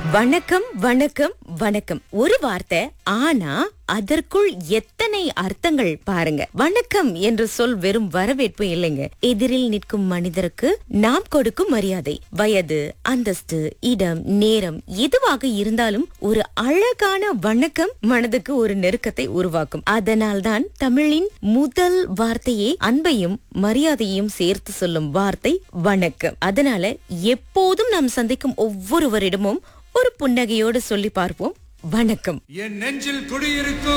வணக்கம் வணக்கம் வணக்கம் ஒரு வார்த்தை ஆனா அதற்குள் எத்தனை அர்த்தங்கள் பாருங்க வணக்கம் என்ற சொல் வெறும் வரவேற்பு இல்லைங்க எதிரில் நிற்கும் மனிதருக்கு நாம் கொடுக்கும் மரியாதை வயது அந்தஸ்து இடம் நேரம் எதுவாக இருந்தாலும் ஒரு அழகான வணக்கம் மனதுக்கு ஒரு நெருக்கத்தை உருவாக்கும் அதனால்தான் தமிழின் முதல் வார்த்தையே அன்பையும் மரியாதையும் சேர்த்து சொல்லும் வார்த்தை வணக்கம் அதனால எப்போதும் நாம் சந்திக்கும் ஒவ்வொருவரிடமும் ஒரு புன்னகையோடு சொல்லி பார்ப்போம் வணக்கம் என் நெஞ்சில் குடியிருக்கும்